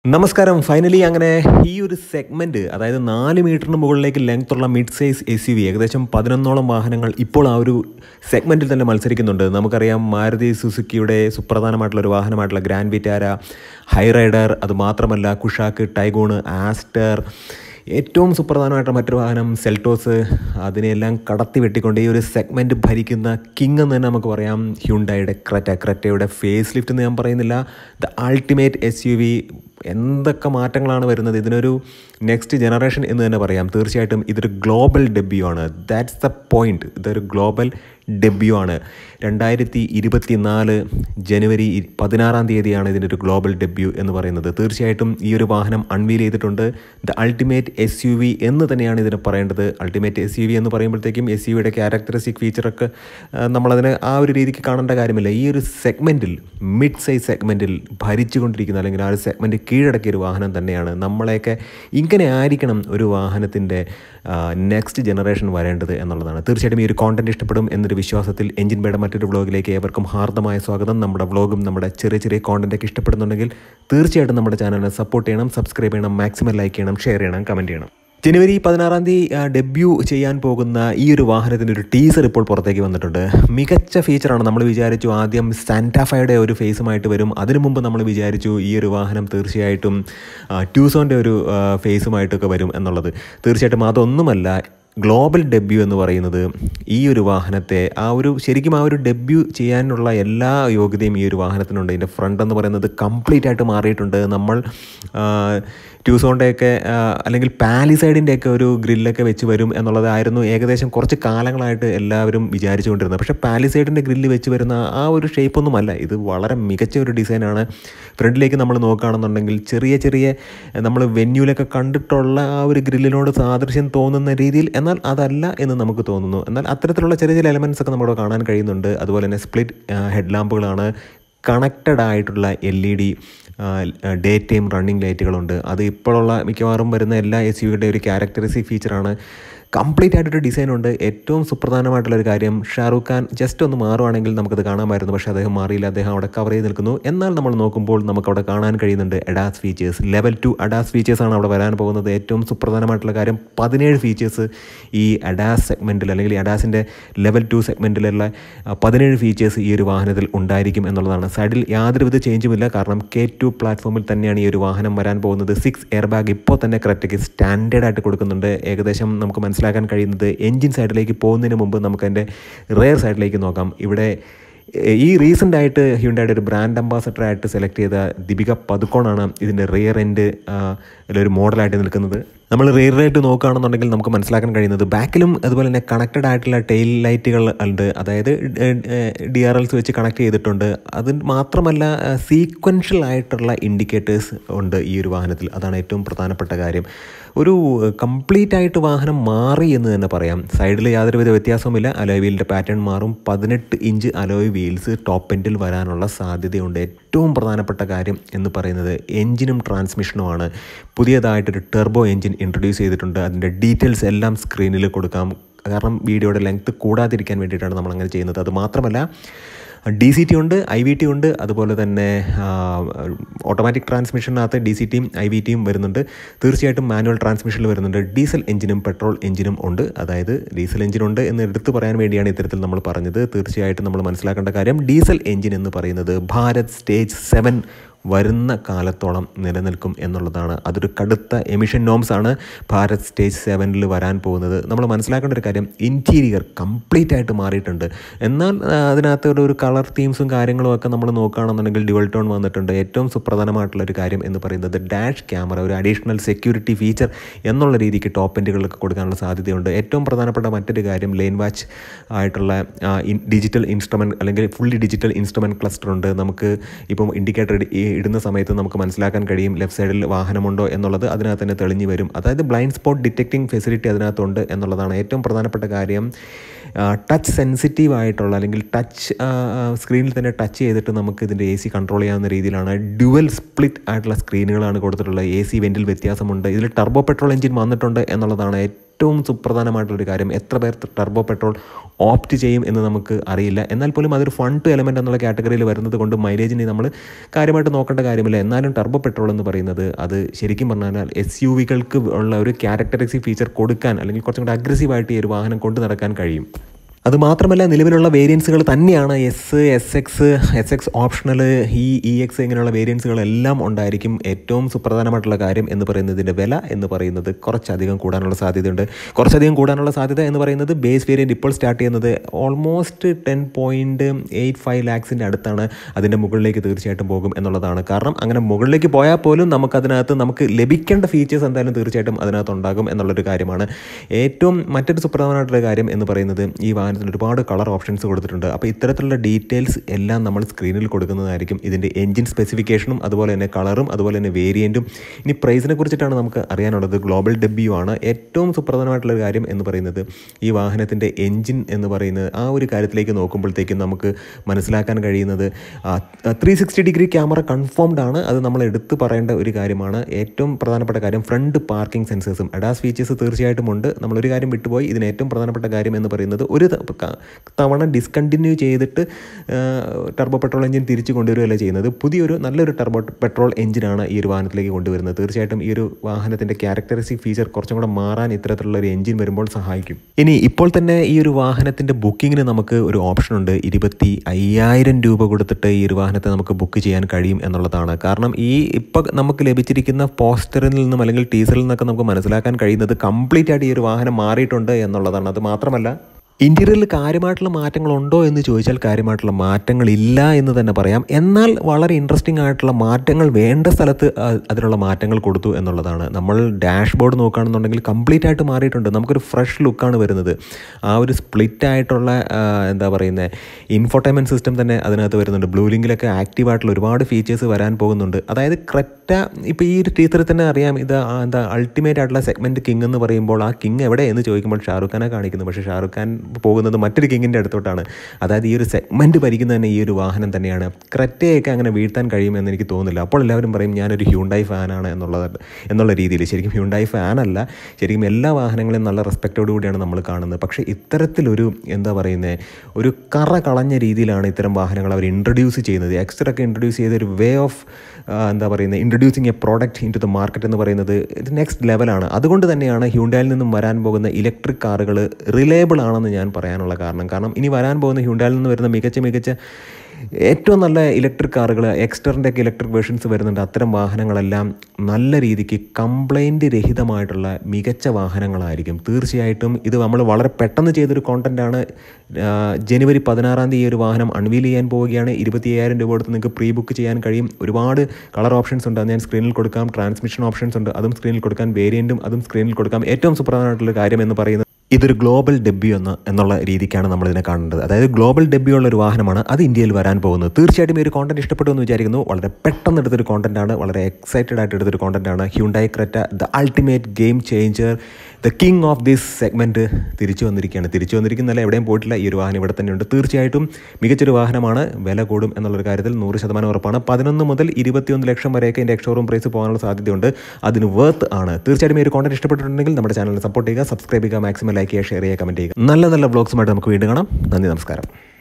നമസ്കാരം ഫൈനലി അങ്ങനെ ഈ ഒരു സെഗ്മെൻറ്റ് അതായത് നാല് മീറ്ററിന് മുകളിലേക്ക് ലെങ്ത്തുള്ള mid size S U V ഏകദേശം പതിനൊന്നോളം വാഹനങ്ങൾ ഇപ്പോൾ ആ ഒരു സെഗ്മെൻറ്റിൽ തന്നെ മത്സരിക്കുന്നുണ്ട് നമുക്കറിയാം മാരുതി സുസുക്കിയുടെ സുപ്രധാനമായിട്ടുള്ള ഒരു വാഹനമായിട്ടുള്ള ഗ്രാൻഡ് വിറ്റാര ഹൈറൈഡർ അത് മാത്രമല്ല കുഷാക്ക് ടൈഗോണ് ആസ്റ്റർ ഏറ്റവും സുപ്രധാനമായിട്ടുള്ള മറ്റൊരു വാഹനം സെൽട്ടോസ് അതിനെല്ലാം കടത്തി വെട്ടിക്കൊണ്ട് ഈ ഒരു സെഗ്മെൻറ്റ് ഭരിക്കുന്ന കിങ് എന്ന് തന്നെ നമുക്ക് പറയാം ഹ്യുണ്ടായുടെ ക്രെറ്റ ക്രെറ്റയുടെ ഫേസ് ലിഫ്റ്റ് എന്ന് ഞാൻ പറയുന്നില്ല the ultimate S U V എന്തൊക്കെ മാറ്റങ്ങളാണ് വരുന്നത് ഇതിനൊരു നെക്സ്റ്റ് ജനറേഷൻ എന്ന് തന്നെ പറയാം തീർച്ചയായിട്ടും ഇതൊരു ഗ്ലോബൽ ഡെബ്യൂ ആണ് ദാറ്റ്സ് ദ പോയിന്റ് ഇതൊരു ഗ്ലോബൽ ഡെബ്യൂ ആണ് രണ്ടായിരത്തി ഇരുപത്തി നാല് ജനുവരി ഇ- പതിനാറാം തീയതിയാണ് ഇതിൻ്റെ ഒരു ഗ്ലോബൽ ഡെബ്യൂ എന്ന് പറയുന്നത് തീർച്ചയായിട്ടും ഈ ഒരു വാഹനം അൺവീൽ ചെയ്തിട്ടുണ്ട് the ultimate S U V എന്ന് തന്നെയാണ് ഇതിന് പറയേണ്ടത് അൾട്ടിമേറ്റ് എസ് യു വി എന്ന് പറയുമ്പോഴത്തേക്കും എസ് യു വിയുടെ ക്യാരക്ടറിസ്റ്റിക് ഫീച്ചറൊക്കെ ആ, നമ്മളതിനെ ആ ഒരു രീതിക്ക് കാണേണ്ട കാര്യമില്ല ഈ ഒരു സെഗ്മെൻറ്റിൽ മിഡ് സൈസ് സെഗ്മെൻറ്റിൽ ഭരിച്ചുകൊണ്ടിരിക്കുന്ന അല്ലെങ്കിൽ ആ ഒരു സെഗ്മെൻറ്റ് കീഴടക്കിയ ഒരു വാഹനം തന്നെയാണ് നമ്മളെയൊക്കെ ഇങ്ങനെ ആയിരിക്കണം ഒരു വാഹനത്തിൻ്റെ നെക്സ്റ്റ് ജനറേഷൻ വരേണ്ടത് എന്നുള്ളതാണ് തീർച്ചയായിട്ടും ഈ ഒരു കോണ്ടന്റ് ഇഷ്ടപ്പെടും എന്നൊരു വിശ്വാസത്തിൽ എഞ്ചിൻ ബേയുടെ മറ്റൊരു വ്ളോഗിലേക്ക് ഏവർക്കും ഹാർദമായ സ്വാഗതം നമ്മുടെ വ്ളോഗും നമ്മുടെ ചെറിയ ചെറിയ കോണ്ടൻ്റൊക്കെ ഇഷ്ടപ്പെടുന്നുണ്ടെങ്കിൽ തീർച്ചയായിട്ടും നമ്മുടെ ചാനലിനെ സപ്പോർട്ട് ചെയ്യണം സബ്സ്ക്രൈബ് ചെയ്യണം മാക്സിമം ലൈക്ക് ചെയ്യണം ഷെയർ ചെയ്യണം കമൻറ്റ് ചെയ്യണം ജനുവരി പതിനാറാം തീയതി ഡെബ്യൂ ചെയ്യാൻ പോകുന്ന ഈ ഒരു വാഹനത്തിൻ്റെ ഒരു ടീസർ ഇപ്പോൾ പുറത്തേക്ക് വന്നിട്ടുണ്ട് മികച്ച ഫീച്ചറാണ് നമ്മൾ വിചാരിച്ചു ആദ്യം സാന്റാഫയുടെ ഒരു ഫേസുമായിട്ട് വരും അതിനു മുമ്പ് നമ്മൾ വിചാരിച്ചു ഈ ഒരു വാഹനം തീർച്ചയായിട്ടും ട്യൂസോൻ്റെ ഒരു ആ, ഫേസുമായിട്ടൊക്കെ വരും എന്നുള്ളത് തീർച്ചയായിട്ടും അതൊന്നുമല്ല ഗ്ലോബൽ ഡെബ്യൂ എന്ന് പറയുന്നത് ഈ ഒരു വാഹനത്തെ ആ ഒരു ശരിക്കും ആ ഒരു ഡെബ്യൂ ചെയ്യാനുള്ള എല്ലാ യോഗ്യതയും ഈ ഒരു വാഹനത്തിനുണ്ട് ഇതിൻ്റെ ഫ്രണ്ട് എന്ന് പറയുന്നത് കംപ്ലീറ്റ് ആയിട്ട് മാറിയിട്ടുണ്ട് നമ്മൾ ആ, ട്യൂസോണ്ടൊക്കെ ആ, അല്ലെങ്കിൽ പാലിസൈഡിൻ്റെയൊക്കെ ഒരു ഗ്രില്ലൊക്കെ വെച്ച് വരും എന്നുള്ളതായിരുന്നു ഏകദേശം കുറച്ച് കാലങ്ങളായിട്ട് എല്ലാവരും വിചാരിച്ചുകൊണ്ടിരുന്നത് പക്ഷേ പാലിസൈഡിൻ്റെ ഗ്രില്ല് വെച്ച് വരുന്ന ആ ഒരു ഷേപ്പൊന്നുമല്ല ഇത് വളരെ മികച്ച ഒരു ഡിസൈനാണ് ഫ്രണ്ടിലേക്ക് നമ്മൾ നോക്കുകയാണെന്നുണ്ടെങ്കിൽ ചെറിയ ചെറിയ നമ്മൾ വെന്യൂലൊക്കെ കണ്ടിട്ടുള്ള ആ ഒരു ഗ്രില്ലിനോട് സാദൃശ്യം തോന്നുന്ന രീതിയിൽ എന്നാൽ അതല്ല എന്ന് നമുക്ക് തോന്നുന്നു എന്നാൽ അത്തരത്തിലുള്ള ചെറിയ ചില എലമെൻസ് ഒക്കെ നമ്മുടെ കാണാൻ കഴിയുന്നുണ്ട് അതുപോലെ തന്നെ സ്പ്ലിറ്റ് ഹെഡ് ലാമ്പുകളാണ് കണക്റ്റഡ് ആയിട്ടുള്ള L E D day time running ലൈറ്റുകളുണ്ട് അത് ഇപ്പോഴുള്ള മിക്കവാറും വരുന്ന എല്ലാ എസ് യുടെ ഒരു ക്യാരക്ടറിസ്റ്റിക് ഫീച്ചറാണ് കംപ്ലീറ്റ് ആയിട്ടൊരു ഡിസൈൻ ഉണ്ട് ഏറ്റവും സുപ്രധാനമായിട്ടുള്ള ഒരു കാര്യം ഷാറൂഖ് ഖാൻ ജസ്റ്റ് ഒന്ന് മാറുവാണെങ്കിൽ നമുക്കത് കാണാമായിരുന്നു പക്ഷേ അദ്ദേഹം മാറിയില്ല അദ്ദേഹം അവിടെ കവർ ചെയ്ത് നിൽക്കുന്നു എന്നാൽ നമ്മൾ നോക്കുമ്പോൾ നമുക്ക് അവിടെ കാണാൻ കഴിയുന്നുണ്ട് ADAS features level two ADAS ഫീച്ചേഴ്സാണ് അവിടെ വരാൻ പോകുന്നത് ഏറ്റവും സുപ്രധാനമായിട്ടുള്ള കാര്യം പതിനേഴ് ഫീച്ചേഴ്സ് ഈ അഡാസ് സെഗ്മെൻറ്റിൽ അല്ലെങ്കിൽ അഡാസിൻ്റെ ലെവൽ ടു സെഗ്മെൻറ്റിലുള്ള പതിനേഴ് ഫീച്ചേഴ്സ് ഈ ഒരു വാഹനത്തിൽ ഉണ്ടായിരിക്കും എന്നുള്ളതാണ് സൈഡിൽ യാതൊരുവിധ ചേഞ്ചുമില്ല കാരണം കെ ടു പ്ലാറ്റ്ഫോമിൽ തന്നെയാണ് ഈ ഒരു വാഹനം വരാൻ പോകുന്നത് സിക്സ് എയർ ബാഗ് ഇപ്പോൾ തന്നെ ക്രെറ്റയ്ക്ക് സ്റ്റാൻഡേർഡ് ആയിട്ട് കൊടുക്കുന്നുണ്ട് ഏകദേശം നമുക്ക് മനസ്സിലാക്കാൻ കഴിയുന്നത് എൻജിൻ സൈഡിലേക്ക് പോകുന്നതിന് മുമ്പ് നമുക്ക് അതിൻ്റെ റെയർ സൈഡിലേക്ക് നോക്കാം ഇവിടെ എ- ഈ റീസെൻ്റ് ആയിട്ട് ഹ്യുണ്ടായുടെ ഒരു ബ്രാൻഡ് അംബാസഡർ ആയിട്ട് സെലക്ട് ചെയ്ത ദീപിക പതുക്കോണാണ് ഇതിൻ്റെ റിയർ എൻഡ് ഒരു മോഡലായിട്ട് നിൽക്കുന്നത് നമ്മൾ റിയർ ആയിട്ട് നോക്കുകയാണെന്നുണ്ടെങ്കിൽ നമുക്ക് മനസ്സിലാക്കാൻ കഴിയുന്നത് ബാക്കിലും അതുപോലെ തന്നെ കണക്റ്റഡ് ആയിട്ടുള്ള ടെയിൽ ലൈറ്റുകൾ ഉണ്ട് അതായത് ഡി ആർ എൽസ് വെച്ച് കണക്ട് ചെയ്തിട്ടുണ്ട് അത് മാത്രമല്ല സീക്വൻഷ്യൽ ആയിട്ടുള്ള ഇൻഡിക്കേറ്റേഴ്സ് ഉണ്ട് ഈ ഒരു വാഹനത്തിൽ അതാണ് ഏറ്റവും പ്രധാനപ്പെട്ട കാര്യം ഒരു കംപ്ലീറ്റ് ആയിട്ട് വാഹനം മാറി എന്ന് തന്നെ പറയാം സൈഡിൽ യാതൊരുവിധ വ്യത്യാസവുമില്ല അലോയ് വീലിൻ്റെ പാറ്റേൺ മാറും പതിനെട്ട് ഇഞ്ച് അലോയ് വീൽസ് ടോപ്പ് എൻഡിൽ വരാനുള്ള സാധ്യതയുണ്ട് ഏറ്റവും പ്രധാനപ്പെട്ട കാര്യം എന്ന് പറയുന്നത് എൻജിനും ട്രാൻസ്മിഷനുമാണ് പുതിയതായിട്ടൊരു ടെർബോ എൻജിൻ ഇൻട്രൊഡ്യൂസ് ചെയ്തിട്ടുണ്ട് അതിൻ്റെ ഡീറ്റെയിൽസ് എല്ലാം സ്ക്രീനിൽ കൊടുക്കാം കാരണം വീഡിയോയുടെ ലെങ്ത്ത് കൂടാതിരിക്കാൻ വേണ്ടിയിട്ടാണ് നമ്മൾ അങ്ങനെ ചെയ്യുന്നത് അത് മാത്രമല്ല ഡി സി ടി ഉണ്ട് ഐ വി ടി ഉണ്ട് അതുപോലെ തന്നെ ഓട്ടോമാറ്റിക് ട്രാൻസ്മിഷനകത്ത് ഡി സി ടിയും ഐ വി ടിയും വരുന്നുണ്ട് തീർച്ചയായിട്ടും മാനുവൽ ട്രാൻസ്മിഷനിൽ വരുന്നുണ്ട് ഡീസൽ എഞ്ചിനും പെട്രോൾ എഞ്ചിനും ഉണ്ട് അതായത് ഡീസൽ എഞ്ചിൻ ഉണ്ട് എന്ന് എടുത്തു പറയാൻ വേണ്ടിയാണ് ഇത്തരത്തിൽ നമ്മൾ പറഞ്ഞത് തീർച്ചയായിട്ടും നമ്മൾ മനസ്സിലാക്കേണ്ട കാര്യം ഡീസൽ എഞ്ചിൻ എന്ന് പറയുന്നത് ഭാരത് സ്റ്റേജ് സെവൻ വരുന്ന കാലത്തോളം നിലനിൽക്കും എന്നുള്ളതാണ് അതൊരു കടുത്ത എമിഷൻ നോംസ് ആണ് ഭാരത് സ്റ്റേജ് സെവനിൽ വരാൻ പോകുന്നത് നമ്മൾ മനസ്സിലാക്കേണ്ട ഒരു കാര്യം ഇൻറ്റീരിയർ കംപ്ലീറ്റ് ആയിട്ട് മാറിയിട്ടുണ്ട് എന്നാൽ ആ, അതിനകത്ത് ഒരു- ഒരു കളർ തീംസും കാര്യങ്ങളും ഒക്കെ നമ്മൾ നോക്കുകയാണെന്നുണ്ടെങ്കിൽ ഡ്യുവൽ ടോൺ വന്നിട്ടുണ്ട് ഏറ്റവും സുപ്രധാനമായിട്ടുള്ള ഒരു കാര്യം എന്ന് പറയുന്നത് ഡാഷ് ക്യാമറ ഒരു അഡീഷണൽ സെക്യൂരിറ്റി ഫീച്ചർ എന്നുള്ള രീതിക്ക് ടോപ്പ് എൻഡുകളിലൊക്കെ കൊടുക്കാനുള്ള സാധ്യതയുണ്ട് ഏറ്റവും പ്രധാനപ്പെട്ട മറ്റൊരു കാര്യം ലെയിൻ വാച്ച് ആയിട്ടുള്ള ഡിജിറ്റൽ ഇൻസ്ട്രുമെൻറ്റ് അല്ലെങ്കിൽ ഫുള്ളി ഡിജിറ്റൽ ഇൻസ്ട്രുമെൻറ്റ് ക്ലസ്റ്റർ ഉണ്ട് നമുക്ക് ഇപ്പം ഇൻഡിക്കേറ്റർ ഇടുന്ന സമയത്ത് നമുക്ക് മനസ്സിലാക്കാൻ കഴിയും ലെഫ്റ്റ് സൈഡിൽ വാഹനമുണ്ടോ എന്നുള്ളത് അതിനകത്ത് തന്നെ തെളിഞ്ഞു വരും അതായത് ബ്ലൈൻഡ് സ്പോട്ട് ഡിറ്റക്റ്റിംഗ് ഫെസിലിറ്റി അതിനകത്തുണ്ട് എന്നുള്ളതാണ് ഏറ്റവും പ്രധാനപ്പെട്ട കാര്യം ടച്ച് സെൻസിറ്റീവ് ആയിട്ടുള്ള അല്ലെങ്കിൽ ടച്ച് സ്ക്രീനിൽ തന്നെ ടച്ച് ചെയ്തിട്ട് നമുക്ക് ഇതിൻ്റെ എ സി കൺട്രോൾ ചെയ്യാവുന്ന രീതിയിലാണ് ഡ്യുവൽ സ്പ്ലിറ്റ് ആയിട്ടുള്ള സ്ക്രീനുകളാണ് കൊടുത്തിട്ടുള്ളത് എ സി വെൻറ്റിൽ വ്യത്യാസമുണ്ട് ഇതിൽ ടർബോ പെട്രോൾ എഞ്ചിൻ വന്നിട്ടുണ്ട് എന്നുള്ളതാണ് ഏറ്റവും ഏറ്റവും സുപ്രധാനമായിട്ടുള്ളൊരു കാര്യം എത്ര പേർ ടർബോ പെട്രോൾ ഓപ്റ്റ് ചെയ്യും എന്ന് നമുക്ക് അറിയില്ല എന്നാൽ പോലും അതൊരു ഫൺ ടു എലമെൻ്റ് എന്നുള്ള കാറ്റഗറിയിൽ വരുന്നത് കൊണ്ട് മൈലേജിന് നമ്മൾ കാര്യമായിട്ട് നോക്കേണ്ട കാര്യമില്ല എന്നാലും ടർബോ പെട്രോൾ എന്ന് പറയുന്നത് അത് ശരിക്കും പറഞ്ഞാൽ എസ് യു വികൾക്ക് ഉള്ള ഒരു ക്യാരക്ടറിസ്റ്റിക് ഫീച്ചർ കൊടുക്കാൻ അല്ലെങ്കിൽ കുറച്ചും കൂടി അഗ്രസീവായിട്ട് ഈ ഒരു വാഹനം കൊണ്ടു നടക്കാൻ കഴിയും അത് മാത്രമല്ല നിലവിലുള്ള വേരിയൻസുകൾ തന്നെയാണ് S S X S X optional ഈ ഇ എക്സ് ഇങ്ങനെയുള്ള വേരിയൻസുകളെല്ലാം ഉണ്ടായിരിക്കും ഏറ്റവും സുപ്രധാനമായിട്ടുള്ള കാര്യം എന്ന് പറയുന്നതിൻ്റെ വില എന്ന് പറയുന്നത് കുറച്ചധികം കൂടാനുള്ള സാധ്യതയുണ്ട് കുറച്ചധികം കൂടാനുള്ള സാധ്യത എന്ന് പറയുന്നത് ബേസ് വേരിയൻറ്റ് ഇപ്പോൾ സ്റ്റാർട്ട് ചെയ്യുന്നത് almost ten point eight five ലാക്സിൻ്റെ അടുത്താണ് അതിൻ്റെ മുകളിലേക്ക് തീർച്ചയായിട്ടും പോകും എന്നുള്ളതാണ് കാരണം അങ്ങനെ മുകളിലേക്ക് പോയാൽ പോലും നമുക്കതിനകത്ത് നമുക്ക് ലഭിക്കേണ്ട ഫീച്ചേഴ്സ് എന്തായാലും തീർച്ചയായിട്ടും അതിനകത്ത് ഉണ്ടാകും എന്നുള്ളൊരു കാര്യമാണ് ഏറ്റവും മറ്റൊരു സുപ്രധാനമായിട്ടുള്ള കാര്യം എന്ന് പറയുന്നത് ഈ വാഹനത്തിന് ഒരുപാട് കളർ ഓപ്ഷൻസ് കൊടുത്തിട്ടുണ്ട് അപ്പോൾ ഇത്തരത്തിലുള്ള ഡീറ്റെയിൽസ് എല്ലാം നമ്മൾ സ്ക്രീനിൽ കൊടുക്കുന്നതായിരിക്കും ഇതിൻ്റെ എൻജിൻ സ്പെസിഫിക്കേഷനും അതുപോലെ തന്നെ കളറും അതുപോലെ തന്നെ വേരിയൻറ്റും ഇനി പ്രൈസിനെ കുറിച്ചിട്ടാണ് നമുക്ക് അറിയാനുള്ളത് ഗ്ലോബൽ ഡെബ്യൂ ആണ് ഏറ്റവും സുപ്രധാനമായിട്ടുള്ള ഒരു കാര്യം എന്ന് പറയുന്നത് ഈ വാഹനത്തിൻ്റെ എൻജിൻ എന്ന് പറയുന്നത് ആ ഒരു കാര്യത്തിലേക്ക് നോക്കുമ്പോഴത്തേക്കും നമുക്ക് മനസ്സിലാക്കാൻ കഴിയുന്നത് three sixty degree camera confirmed ആണ് അത് നമ്മൾ എടുത്തു പറയേണ്ട ഒരു കാര്യമാണ് ഏറ്റവും പ്രധാനപ്പെട്ട കാര്യം ഫ്രണ്ട് പാർക്കിംഗ് സെൻസേഴ്സും അഡാസ് ഫീച്ചേഴ്സ് തീർച്ചയായിട്ടും ഉണ്ട് നമ്മളൊരു കാര്യം വിട്ടുപോയി ഇതിന് ഏറ്റവും പ്രധാനപ്പെട്ട കാര്യം എന്ന് പറയുന്നത് ഒരു തവണ ഡിസ്കണ്ടിന്യൂ ചെയ്തിട്ട് ടർബോ പെട്രോൾ എഞ്ചിൻ തിരിച്ചു കൊണ്ടുവരികയല്ല ചെയ്യുന്നത് പുതിയൊരു നല്ലൊരു ടർബോ പെട്രോൾ എഞ്ചിനാണ് ഈ ഒരു വാഹനത്തിലേക്ക് കൊണ്ടുവരുന്നത് തീർച്ചയായിട്ടും ഈ ഒരു വാഹനത്തിൻ്റെ ക്യാരക്ടറിസ്റ്റിക് ഫീച്ചർ കുറച്ചും കൂടെ മാറാൻ ഇത്തരത്തിലുള്ള ഒരു എഞ്ചിൻ വരുമ്പോൾ സഹായിക്കും ഇനി ഇപ്പോൾ തന്നെ ഈ ഒരു വാഹനത്തിൻ്റെ ബുക്കിങ്ങിന് നമുക്ക് ഒരു ഓപ്ഷൻ ഉണ്ട് ഇരുപത്തി അയ്യായിരം രൂപ കൊടുത്തിട്ട് ഈ ഒരു വാഹനത്തെ നമുക്ക് ബുക്ക് ചെയ്യാൻ കഴിയും എന്നുള്ളതാണ് കാരണം ഈ ഇപ്പം നമുക്ക് ലഭിച്ചിരിക്കുന്ന പോസ്റ്ററിൽ നിന്നും അല്ലെങ്കിൽ ടീസറിൽ നിന്നൊക്കെ നമുക്ക് മനസ്സിലാക്കാൻ കഴിയുന്നത് കംപ്ലീറ്റ് ആയിട്ട് ഈ ഒരു വാഹനം മാറിയിട്ടുണ്ട് എന്നുള്ളതാണ് അത് മാത്രമല്ല ഇൻറ്റീരിയറിൽ കാര്യമായിട്ടുള്ള മാറ്റങ്ങളുണ്ടോ എന്ന് ചോദിച്ചാൽ കാര്യമായിട്ടുള്ള മാറ്റങ്ങളില്ല എന്ന് തന്നെ പറയാം എന്നാൽ വളരെ ഇൻട്രസ്റ്റിംഗ് ആയിട്ടുള്ള മാറ്റങ്ങൾ വേണ്ട സ്ഥലത്ത് അതിനുള്ള മാറ്റങ്ങൾ കൊടുത്തു എന്നുള്ളതാണ് നമ്മൾ ഡാഷ് ബോർഡ് നോക്കുകയാണെന്നുണ്ടെങ്കിൽ കംപ്ലീറ്റ് ആയിട്ട് മാറിയിട്ടുണ്ട് നമുക്കൊരു ഫ്രഷ് ലുക്കാണ് വരുന്നത് ആ ഒരു സ്പ്ലിറ്റ് ആയിട്ടുള്ള എന്താ പറയുന്നത് ഇൻഫോർട്ടൈൻമെൻറ്റ് സിസ്റ്റം തന്നെ അതിനകത്ത് വരുന്നുണ്ട് ബ്ലൂ ലിങ്കിലൊക്കെ ആക്റ്റീവായിട്ടുള്ള ഒരുപാട് ഫീച്ചേഴ്സ് വരാൻ പോകുന്നുണ്ട് അതായത് ക്രെറ്റ ഇപ്പോൾ ഈ ഒരു ടീച്ചറിൽ തന്നെ അറിയാം ഇത് എന്താ അൾട്ടിമേറ്റ് ആയിട്ടുള്ള സെഗ്മെൻറ്റ് കിങ് എന്ന് പറയുമ്പോൾ ആ കിങ് എവിടെ എന്ന് ചോദിക്കുമ്പോൾ ഷാറുഖ് ഖാനെ കാണിക്കുന്നു പക്ഷേ ഷാറുഖ് ഖാൻ പോകുന്നത് മറ്റൊരു കിങ്ങിൻ്റെ അടുത്തോട്ടാണ് അതായത് ഈ ഒരു സെഗ്മെൻറ്റ് ഭരിക്കുന്ന തന്നെ ഈ ഒരു വാഹനം തന്നെയാണ് ക്രെറ്റയൊക്കെ അങ്ങനെ വീഴ്ത്താൻ കഴിയുമെന്ന് എനിക്ക് തോന്നുന്നില്ല അപ്പോൾ എല്ലാവരും പറയും ഞാനൊരു ഹ്യൂണ്ടായി ഫാനാണ് എന്നുള്ളത് എന്നുള്ള രീതിയിൽ ശരിക്കും ഹ്യൂണ്ടായി ഫാനല്ല ശരിക്കും എല്ലാ വാഹനങ്ങളെയും നല്ല റെസ്പെക്റ്റോടു കൂടിയാണ് നമ്മൾ കാണുന്നത് പക്ഷേ ഇത്തരത്തിലൊരു എന്താ പറയുന്നത് ഒരു കറ കളഞ്ഞ രീതിയിലാണ് ഇത്തരം വാഹനങ്ങൾ അവർ ഇൻട്രൊഡ്യൂസ് ചെയ്യുന്നത് എക്സ്റ്ററൊക്കെ ഇൻട്രൊഡ്യൂസ് ചെയ്ത ഒരു വേ ഓഫ് എന്താ പറയുന്നത് introducing a product into the market എന്ന് പറയുന്നത് ഇത് നെക്സ്റ്റ് ലെവലാണ് അതുകൊണ്ട് തന്നെയാണ് ഹ്യൂണ്ടായിൽ നിന്നും വരാൻ പോകുന്ന ഇലക്ട്രിക് കാറുകൾ റിലയബിൾ ആണെന്ന് ഞാൻ പറയാനുള്ള കാരണം കാരണം ഇനി വരാൻ പോകുന്ന ഹ്യൂണ്ടായിൽ നിന്ന് വരുന്ന മികച്ച മികച്ച ഏറ്റവും നല്ല ഇലക്ട്രിക് കാറുകൾ എക്സ്റ്ററിൻ്റെ ഒക്കെ ഇലക്ട്രിക് വേർഷൻസ് വരുന്നുണ്ട് അത്തരം വാഹനങ്ങളെല്ലാം നല്ല രീതിക്ക് കംപ്ലൈൻറ്റ് രഹിതമായിട്ടുള്ള മികച്ച വാഹനങ്ങളായിരിക്കും തീർച്ചയായിട്ടും ഇത് നമ്മൾ വളരെ പെട്ടെന്ന് ചെയ്തൊരു കോണ്ടൻറ്റാണ് ജനുവരി പതിനാറാം തീയതി ഈ ഒരു വാഹനം അൺവീൽ ചെയ്യാൻ പോവുകയാണ് ഇരുപത്തി അയ്യായിരം രൂപ കൊടുത്ത് നിങ്ങൾക്ക് പ്രീ ബുക്ക് ചെയ്യാൻ കഴിയും ഒരുപാട് കളർ ഓപ്ഷൻസ് ഉണ്ട് അത് ഞാൻ സ്ക്രീനിൽ കൊടുക്കാം ട്രാൻസ്മിഷൻ ഓപ്ഷൻസ് ഉണ്ട് അതും സ്ക്രീനിൽ കൊടുക്കാൻ വേരിയൻറ്റും അതും സ്ക്രീനിൽ കൊടുക്കാം ഏറ്റവും സുപ്രധാനമായിട്ടുള്ള കാര്യം എന്ന് പറയുന്നത് ഇതൊരു ഗ്ലോബൽ ഡെബ്യൂ എന്ന എന്നുള്ള രീതിക്കാണ് നമ്മൾ ഇതിനെ കാണേണ്ടത് അതായത് ഗ്ലോബൽ ഡെബ്യൂ ഉള്ള ഒരു വാഹനമാണ് അത് ഇന്ത്യയിൽ വരാൻ പോകുന്നത് തീർച്ചയായിട്ടും ഈ ഒരു കോണ്ടന്റ് ഇഷ്ടപ്പെട്ടു എന്ന് വിചാരിക്കുന്നു വളരെ പെട്ടെന്ന് എടുത്തൊരു കോണ്ടന്റാണ് വളരെ എക്സൈറ്റഡ് ആയിട്ട് എടുത്തൊരു കോണ്ടന്റാണ് Hyundai Creta the ultimate game changer the king of this segment തിരിച്ചു വന്നിരിക്കുകയാണ് തിരിച്ചു വന്നിരിക്കുന്നല്ല എവിടെയും പോയിട്ടില്ല ഈ ഒരു വാഹനം ഇവിടെ തന്നെയുണ്ട് തീർച്ചയായിട്ടും മികച്ചൊരു വാഹനമാണ് വില കൂടും എന്നുള്ളൊരു കാര്യത്തിൽ നൂറ് ശതമാനം ഉറപ്പാണ് പതിനൊന്ന് മുതൽ ഇരുപത്തിയൊന്ന് ലക്ഷം വരെയൊക്കെ എൻ്റെ എക്സ്ഷോറൂം പ്രൈസ് പോകാനുള്ള സാധ്യതയുണ്ട് അതിന് വർത്ത് ആണ് തീർച്ചയായിട്ടും ഈ ഒരു കോണ്ടന്റ് ഇഷ്ടപ്പെട്ടിട്ടുണ്ടെങ്കിൽ നമ്മുടെ ചാനൽ സപ്പോർട്ട് ചെയ്യുക സബ്സ്ക്രൈബ് ചെയ്യുക മാക്സിമം ലൈക്ക് ചെയ്യുക ഷെയർ ചെയ്യുക കമൻറ്റ് ചെയ്യുക നല്ല നല്ല വ്ളോഗ്സുമായിട്ട് നമുക്ക് വീണ്ടും കാണാം നന്ദി നമസ്കാരം